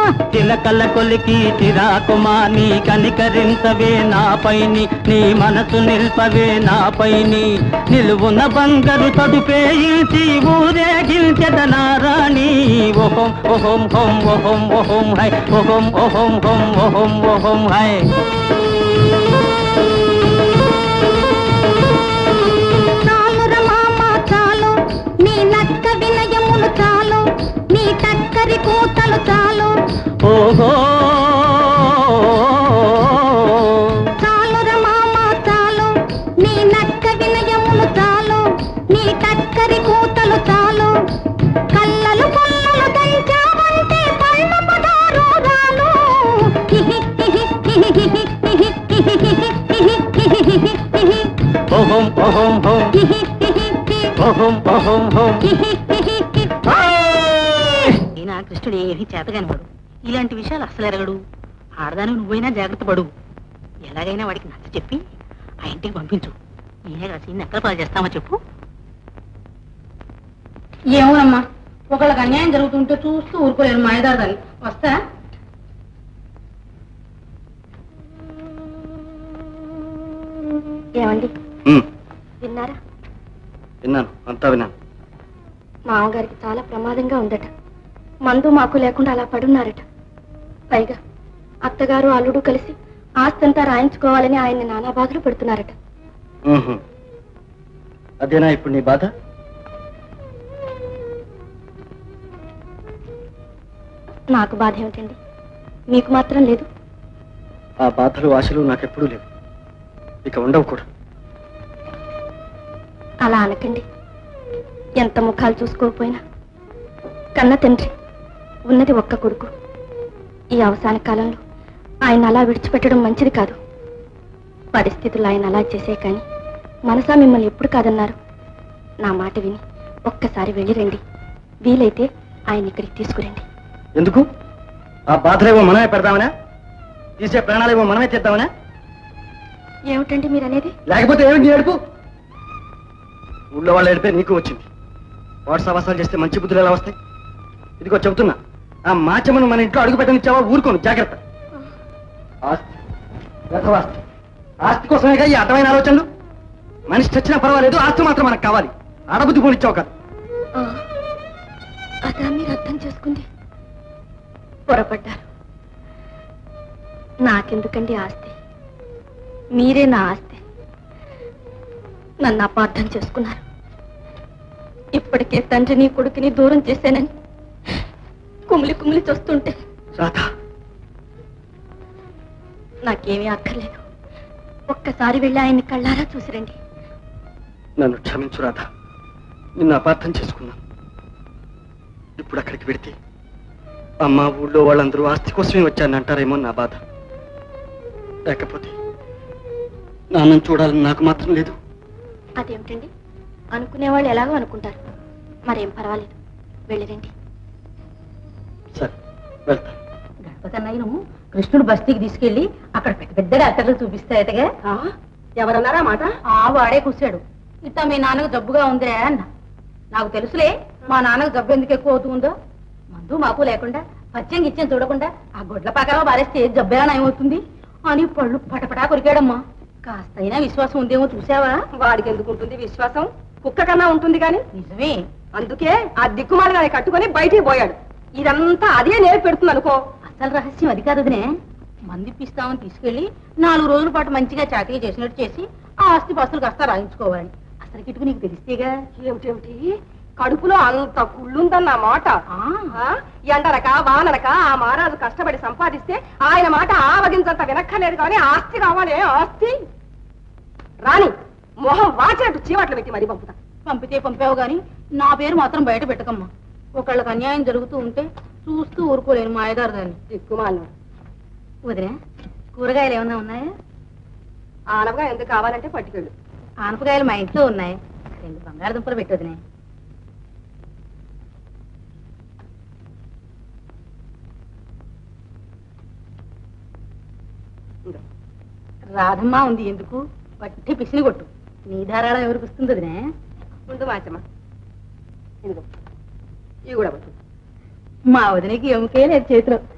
చిలకల కొలికి చిరాకుమా నీ కనికరించవే నాపైని నీ మనసు నిల్పవే నాపైని నిలువున బంగారు తడుపేయించి ఊరేగించద నారాణి ఓహం ఓహం హోం ఓహం ఓహం హై ఓహం ఓహం హోం ఓహం ఓహం హై చాలుర మామ చాలు నీ నక్క వినయములు చాలు నీ టక్కరి కూతలు చాలు ఓహో చాలుర మామ చాలు నీ నక్క వినయములు చాలు నీ టక్కరి కూతలు చాలు కళ్ళలు పొల్లలు దంచావంటే పళ్ళ పదారు రాను హిహి హిహి హిహి హిహి హిహి హిహి హిహి హిహి హిహి ఓహం ఓహం హోం హిహి హిహి హిహి ఓహం ఓహం హోం హిహి హిహి హిహి ఈయన కృష్ణుడు ఏమీ చేతగాని వాడు ఇలాంటి విషయాలు అసలు ఎరగడు ఆడదాని నువ్వైనా జాగ్రత్త పడు ఎలాగైనా వాడికి నచ్చ చెప్పి ఆ ఇంటికి పంపించు నేనే కాసి ఎక్కడ పాలు చేస్తామో చెప్పు ఏమోనమ్మా ఒకళ్ళకి అన్యాయం జరుగుతుంటే చూస్తూ ఊరుకోలేను మాయదారు దాన్ని వస్తా ఏమండి ఉమ్, విన్నారా విన్నాను అంతా విన్నాను మామగారికి చాలా ప్రమాదంగా ఉందట మందు మాకు లేకుండా అలా పడున్నారట పైగా అత్తగారు అల్లుడు కలిసి ఆస్తంతా రాయించుకోవాలని ఆయన్ని నానా బాధలు పెడుతున్నారట ఉహుం. అదేనా ఇప్పుడు నీ బాధ నాకు బాధ ఏమిటండి మీకు మాత్రం లేదు ఆ బాధలు ఆశలు నాకెప్పుడూ లేవు ఇక ఉండవు కూడా అలా అనకండి ఎంత ముఖాలు చూసుకోకపోయినా కన్న తండ్రి ఉన్నది ఒక్క కొడుకు ఈ అవసాన కాలంలో ఆయన అలా విడిచిపెట్టడం మంచిది కాదు పరిస్థితులు ఆయన అలా చేసే కానీ మనసా మిమ్మల్ని ఎప్పుడు కాదన్నారు నా మాట విని ఒక్కసారి వెళ్ళి రండి వీలైతే ఆయన ఇక్కడికి తీసుకురండి ఎందుకు ఆ బాధలేవో మనమే పెడదామనా తీసే ప్రాణాలేవో మనమే తీద్దామనా ఏమిటండి మీరు అనేది లేకపోతే ఏమిటి నీ ఏడుపు ఊళ్ళో వాళ్ళు ఏడిపే నీకు వచ్చింది వాట్స్ అవసరాలు చేస్తే మంచి బుద్ధులు ఎలా వస్తాయి ఇదిగో చెబుతున్నా ఆ మాచమను మన ఇంట్లో అడుగు పెట్టనిచ్చావా ఊరుకోను జాగ్రత్త ఆస్తి వ్యర్థవాస్తి ఆస్తి కోసమేగా ఈ అర్థమైన ఆలోచనలు మనిషి చచ్చినా పర్వాలేదు ఆస్తి మాత్రం మనకు కావాలి ఆడబుద్ధి పోనిచ్చావు కాదు ఆ, అదా మీరు అర్థం చేసుకుంది పొరపడ్డారు నాకెందుకండి ఆస్తి మీరే నా ఆస్తి నన్ను అపార్థం చేసుకున్నారు ఇప్పటికే తండ్రిని కొడుకుని దూరం చేశానని కుమిలి కుమిలి చూస్తుంటే రాధా నాకేమీ అక్కర్లేదు ఒక్కసారి వెళ్ళి ఆయన్ని కళ్ళారా చూసిరండి నన్ను క్షమించు రాధా నిన్ను అపార్థం చేసుకున్నాను ఇప్పుడు అక్కడికి వెడితే అమ్మ ఊళ్ళో వాళ్ళందరూ ఆస్తి కోసమే వచ్చాను అంటారేమో నా బాధ లేకపోతే నాన్నను చూడాలని నాకు మాత్రం లేదు అదేమిటండి అనుకునే వాళ్ళు ఎలాగో అనుకుంటారు మరేం పర్వాలేదు వెళ్ళిరండి సరే వెళ్తాను గణపతన్నయ్యను కృష్ణుడు బస్తీకి తీసుకెళ్లి అక్కడ పెద్ద పెద్దగా అత్తర్లు చూపిస్తాయటగా ఎవరన్నారా మాట ఆ వాడే కూర్చాడు ఇట్లా మీ నాన్నకు జబ్బుగా ఉందిరా అన్న నాకు తెలుసులే మా నాన్నకు జబ్బు ఎందుకు ఎక్కువ అవుతుందో మందు మాకు లేకుండా పచ్చం గిచ్చం చూడకుండా ఆ గొడ్ల పాకలో బారేస్తే జబ్బేలా నయమవుతుంది అని పళ్ళు పటపటా కొరికాడమ్మా కాస్తైనా విశ్వాసం ఉందేమో చూసావా వాడికి ఎందుకు ఉంటుంది విశ్వాసం కుక్క కన్నా ఉంటుంది కానీ నిజమే అందుకే ఆ దిక్కుమాలి గాని కట్టుకొని బయటికి పోయాడు ఇదంతా అదే నేర్పి పెడుతుంది అనుకో అసలు రహస్యం అది కాదు వదినే మందిపిస్తామని తీసుకెళ్లి నాలుగు రోజుల పాటు మంచిగా చాకరీ చేసినట్టు చేసి ఆ ఆస్తి పాస్తులు కాస్త రాయించుకోవాలి అసలు కిటుకు నీకు తెలిస్తేగా ఏమిటేమిటి కడుపులో అంత కుళ్ళుందన్న మాట ఆ, ఆ? ఎండనక వాననక ఆ మహారాజు కష్టపడి సంపాదిస్తే ఆయన మాట ఆవగించంత వినక్కర్లేదు కానీ ఆస్తి కావాలి ఆస్తి రాని మొహం వాచినట్టు చీవట్లు పెట్టి మరీ పంపుతా పంపితే పంపావు గాని నా పేరు మాత్రం బయట పెట్టకమ్మా ఒకళ్ళకి అన్యాయం జరుగుతూ ఉంటే చూస్తూ ఊరుకోలేను మా అయ్యగారు దాన్ని దిక్కుమాలను వదిలే కూరగాయలు ఏమైనా ఉన్నాయా ఆనవగా ఎందుకు కావాలంటే పట్టుకెళ్ళు ఆనపకాయలు మా ఇంట్లో ఉన్నాయి రెండు బంగాళదుంపలు పెట్టి వదినే ఇందో. రాధమ్మ ఉంది ఎందుకు పట్టి పిసిని కొట్టు నీ ధారాళం ఎవరికి వస్తుంది వదినే ముందు మాచమ్మ ఇదిగో ఇవి కూడా పట్టు మా వదినకి ఎముకే లేదు చేతిలో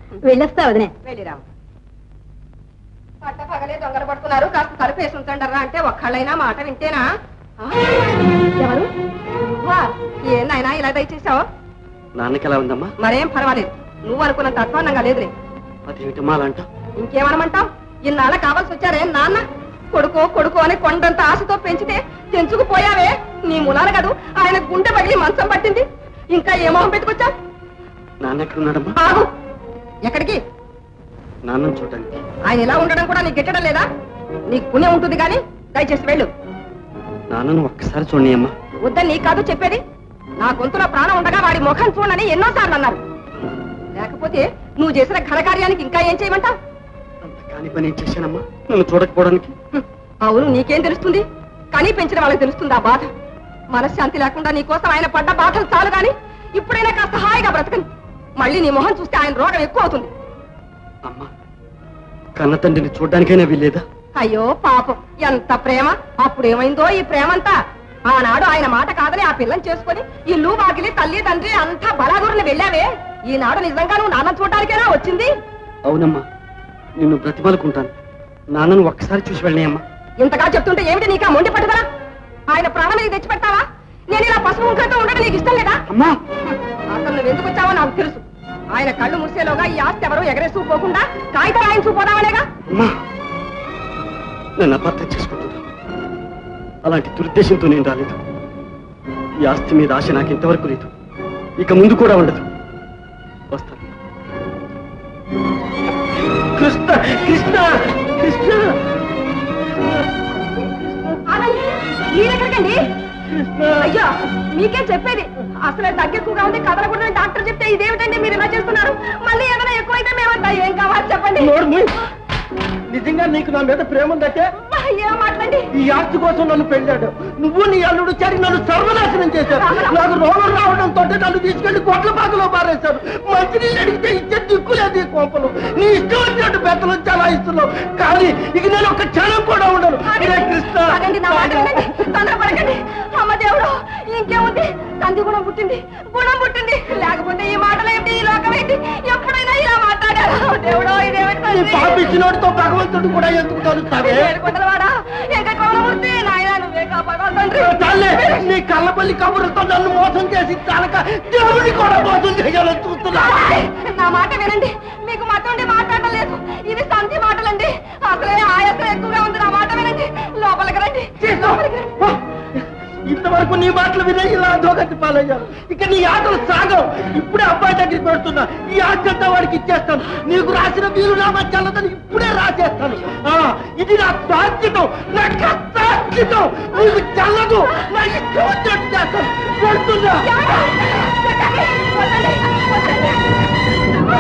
వెళ్ళొస్తా వదినే వెళ్ళిరాము పట్ట పగలే దొంగలు పడుతున్నారు కాస్త తలుపు వేసి ఉంచండరా అంటే ఒక్కళ్ళైనా మాట వింటేనా ఆ? ఎవరు నువ్వా ఏందైనా ఇలా దయచేసావు నాన్నకి ఎలా ఉందమ్మా మరేం పర్వాలేదు నువ్వు అనుకున్నంత అధ్వానంగా లేదులే అదేమిటమ్మా అలా అంటావు ఇంకేమనమంటావు ఇన్నాళ్ళ కావాల్సి వచ్చారే నాన్న కొడుకో కొడుకో అని కొండంత ఆశతో పెంచితే తెంచుకుపోయావే నీ ములాన కదూ ఆయన గుండె పగిలి మంచం పట్టింది ఇంకా ఏ మొహం పెట్టుకొచ్చా నాన్న ఎక్కడ ఉన్నాడమ్మా ఆగు ఎక్కడికి నాన్నని చూడడానికి ఆయన ఎలా ఉండడం కూడా నీకు గిట్టడం లేదా నీకు పుణ్యం ఉంటుంది కానీ దయచేసి వెళ్ళు నాన్నను ఒక్కసారి చూడండి అమ్మా వద్దని నీ కాదు చెప్పేది నా గొంతులో ప్రాణం ఉండగా వాడి ముఖం చూడని ఎన్నోసార్లు అన్నారు లేకపోతే నువ్వు చేసిన ఘనకార్యానికి ఇంకా ఏం చేయమంటావు అంత కాని పని ఏం చేశానమ్మా నన్ను చూడకపోవడానికి హ్మ్. అవును నీకేం తెలుస్తుంది కానీ పెంచిన వాళ్ళకి తెలుస్తుంది ఆ బాధ మనశ్శాంతి లేకుండా నీ కోసం ఆయన పడ్డ బాధలు చాలు గాని ఇప్పుడైనా కాస్త హాయిగా బ్రతకని మళ్ళీ నీ మొహం చూస్తే ఆయన రోగం ఎక్కువ అవుతుంది అమ్మా కన్న తండ్రిని చూడడానికైనా వీల్లేదా అయ్యో పాపం ఎంత ప్రేమ అప్పుడు ఏమైందో ఈ ప్రేమంతా ఆనాడు ఆయన మాట కాదని ఆ పిల్లని చేసుకొని ఇల్లు వాకిలి తల్లి తండ్రి అంతా బలాదూరిని వెళ్ళావే ఈనాడు నిజంగా నువ్వు నాన్న చూడడానికైనా వచ్చింది అవునమ్మా నిన్ను బ్రతిమాలుకుంటాను నాన్నను ఒక్కసారి చూసి వెళ్ళినాయమ్మా ఇంతగా చెప్తుంటే ఏమిటి నీకా మొండి పట్టుదల ఆయన ప్రాణం నీకు తెచ్చిపెట్టావా నేను ఇలా పసుపు ముఖంతో ఉండడం నీకు ఇష్టం లేదా అమ్మా అసలు నువ్వు ఎందుకు వచ్చావో నాకు తెలుసు ఆయన కళ్ళు మూసేలోగా ఈ ఆస్తి ఎవరు ఎగరేస్తూ పోకుండా కాగితం రాయించు పోదామనేగా అమ్మా నన్ను అపార్థం చేసుకుంటున్నా అలాంటి దురుద్దేశంతో నేను రాలేదు ఈ ఆస్తి మీద ఆశ నాకు ఇంతవరకు లేదు ఇక ముందు కూడా ఉండదు వస్తాను కృష్ణ కృష్ణ కృష్ణ ఆగండి. మీరెక్కడికండి అయ్యో మీకే చెప్పేది అసలే తగ్గెక్కువగా ఉంది కదలకూడదని డాక్టర్ చెప్తే ఇదేమిటండి మీరు ఇలా చేస్తున్నారు మళ్ళీ ఏమైనా ఎక్కువైతే మేమంతా ఏం కావాలి చెప్పండి నోరు మూయ్. నిజంగా నీకు నా మీద ప్రేమ ఉందంటే అబ్బా, ఏం మాట్లాడి ఈ ఆస్తి కోసం నన్ను పెళ్ళాడు నువ్వు నీ అల్లుడు చేరి నన్ను సర్వనాశనం చేశారు నాకు రోగం రావడంతో నన్ను తీసుకెళ్లి కొట్ల పాకలో పారేశారు మంచినీళ్ళు అడిగితే ఇచ్చే దిక్కులేదు ఈ కోపలు నీ ఇష్టం వచ్చినట్టు పెద్దలు చాలా ఇస్తున్నావు కానీ ఇక నేను ఒక క్షణం కూడా ఉండను ఇదే కృష్ణ ఆగండి, నా మాట వినండి. తొందరపడకండి అమ్మ దేవుడు ఇంకేముంది తండ్రి గుణం పుట్టింది గుణం పుట్టింది లేకపోతే ఈ మాటలు ఏంటి ఈ లోకం ఏంటి ఎప్పుడైనా ఇలా మాట్లాడారు దేవుడో ఇదేమిటి నీ తండ్రి? పాపిచ్చినోడితో భగవంతుడు కూడా ఎందుకు కలుస్తావే ఏడుకొండలవాడా, ఇంకా కోలమూర్తి, నాయనా నువ్వే కాపాడాలి తండ్రి. చాలే నీ కళ్ళపల్లి కబురుతో నన్ను మోసం చేసి చాలక దేవుడిని కూడా మోసం చేయాలని చూస్తున్నా నా మాట వినండి మీకు మతుండి మాట్లాడడం లేదు ఇవి సంధి మాటలండి అసలే ఆయాసం ఎక్కువగా ఉంది నా మాట వినండి లోపలికి రండి లోపలికి రండి. ఇంతవరకు నీ మాటలు వినే ఇలా అధోగతి పాలయ్యాను ఇక నీ ఆటలు సాగవు ఇప్పుడే అబ్బాయి దగ్గరికి పెడుతున్నా ఈ ఆస్తి అంతా వాడికి ఇచ్చేస్తాను నీకు రాసిన వీలు నామా చల్లదని ఇప్పుడే రాసేస్తాను ఆ, ఇది నా బాధ్యతం నా కష్టార్జితం నీకు చల్లదు నా ఇష్టం వచ్చినట్టు చేస్తాను పెడుతున్నా వదలండి, వదలండి, వదలండి.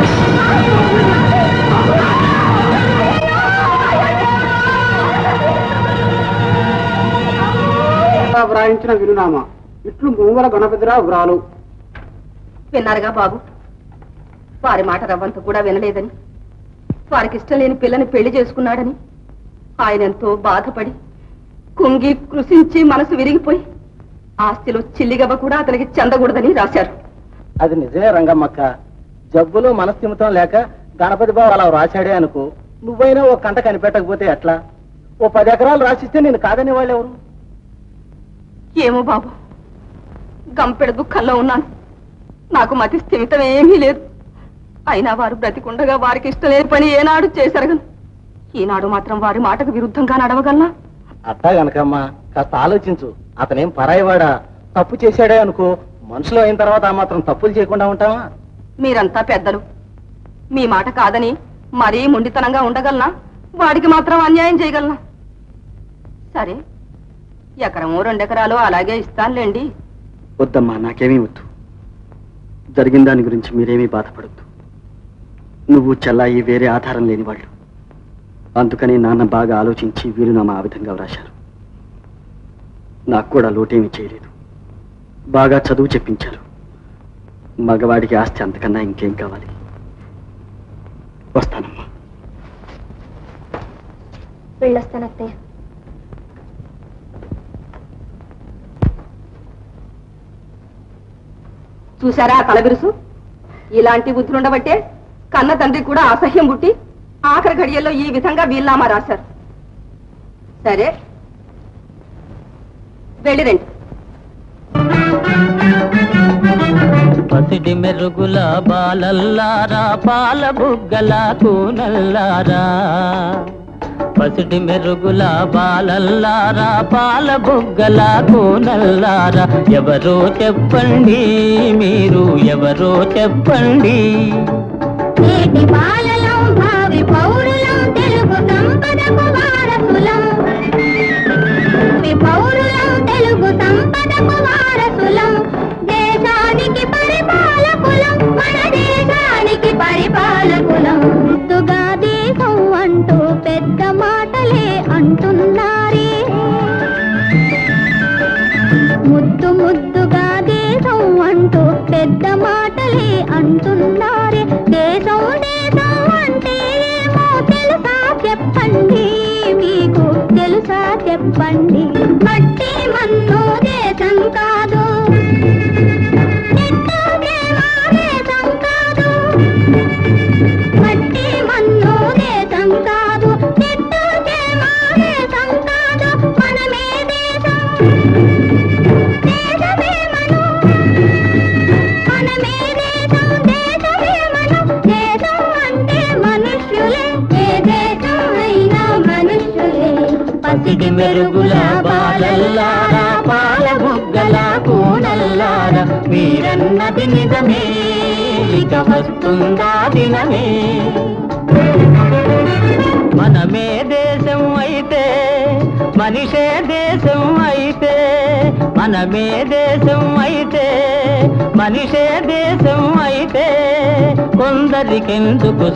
వ్రాయించిన వినునామా ఇట్లు ముంగల గణపతిరావు వ్రాలు విన్నారుగా బాబు వారి మాట రవ్వంత కూడా వినలేదని వారికి ఇష్టం లేని పిల్లని పెళ్లి చేసుకున్నాడని ఆయన ఎంతో బాధపడి కుంగి కృషించి మనసు విరిగిపోయి ఆస్తిలో చిల్లిగవ్వ కూడా అతనికి చెందకూడదని రాశారు అది నిజమే రంగమ్మక్క జబ్బులో మనస్థిమితం లేక గణపతి బాబు అలా రాశాడే అనుకో నువ్వైనా ఓ కంట కనిపెట్టకపోతే ఎట్లా ఓ పది ఎకరాలు రాసిస్తే నేను కాదని వాళ్ళు ఎవరు ఏమో బాబు గంపెడ దుఃఖంలో ఉన్నాను నాకు మతి స్థిమితం ఏమీ లేదు అయినా వారు బ్రతికుండగా వారికి ఇష్టం లేని పని ఏనాడు చేసరగను ఈనాడు మాత్రం వారి మాటకు విరుద్ధంగా నడవగలనా అట్టా గనకమ్మా కాస్త ఆలోచించు అతనేం పరాయివాడా తప్పు చేశాడే అనుకో మనుషులు అయిన తర్వాత ఆ మాత్రం తప్పులు చేయకుండా ఉంటావా మీరంతా పెద్దలు మీ మాట కాదని మరీ మొండితనంగా ఉండగలనా వాడికి మాత్రం అన్యాయం చేయగలనా సరే ఎకరమో రెండెకరాలు అలాగే ఇస్తానులేండి వద్దమ్మా నాకేమీ వద్దు జరిగిన దాని గురించి మీరేమీ బాధపడద్దు నువ్వు చెల్లాయి వేరే ఆధారం లేని వాళ్ళు అందుకని నాన్న బాగా ఆలోచించి వీరునామా ఆ విధంగా వ్రాశారు నాకు కూడా లోటేమీ చేయలేదు బాగా చదువు చెప్పించారు మగవాడికి ఆస్తి అంతకన్నా ఇంకేం కావాలి వస్తానమ్మా వెళ్ళొస్తాను అత్తయ్య చూసారా ఆ తలబిరుసు ఇలాంటి బుద్ధులు ఉండబట్టే కన్న తండ్రి కూడా అసహ్యం పుట్టి ఆఖరి ఘడియల్లో ఈ విధంగా వీల్నామా రాశారు సరే వెళ్ళిరండి పసిడి మెరుగుల బాలల్లారా పాల బుగ్గల కూనల్లారా పసిడి మెరుగుల బాలల్లారా పాల బుగ్గల కూనల్లారా ఎవరో చెప్పండి మీరు ఎవరో చెప్పండి నేటి బాలలం భావి పౌరులం తెలుగు సంపదకు వారసులం భావి పౌరులం తెలుగు సంపదకు వారసులం దేశానికి పరిపాలకులం మన దేశానికి పరిపాలకులం ముద్దుగా దేశం అంటూ పెద్ద మాటలే అంటున్నారే ముద్దు ముద్దుగా దేశం అంటూ పెద్ద మాటలే అంటున్నారే దేశం దేశం అంటే ఏమో తెలుసా చెప్పండి మీకు తెలుసా చెప్పండి మట్టి మన్ను దేశం కాదు చెట్టు చేమ దేశం కాదు మట్టి మన్ను దేశం కాదు చెట్టు చేమ దేశం కాదు మనమే దేశం దేశమే మను మనమే దేశం దేశమే మను దేశం అంటే మనుష్యులే ఏ దేశం అయినా మనుష్యులే పసిడి మెరుగుల బాలల్లారా పాల బుగ్గల కూనల్లారా మీరన్నది నిజమే ఇక వస్తుందా దినమే మనమే దేశం అయితే మనిషే దేశం అయితే మనమే దేశం అయితే మనిషే దేశం అయితే కొందరికెందుకు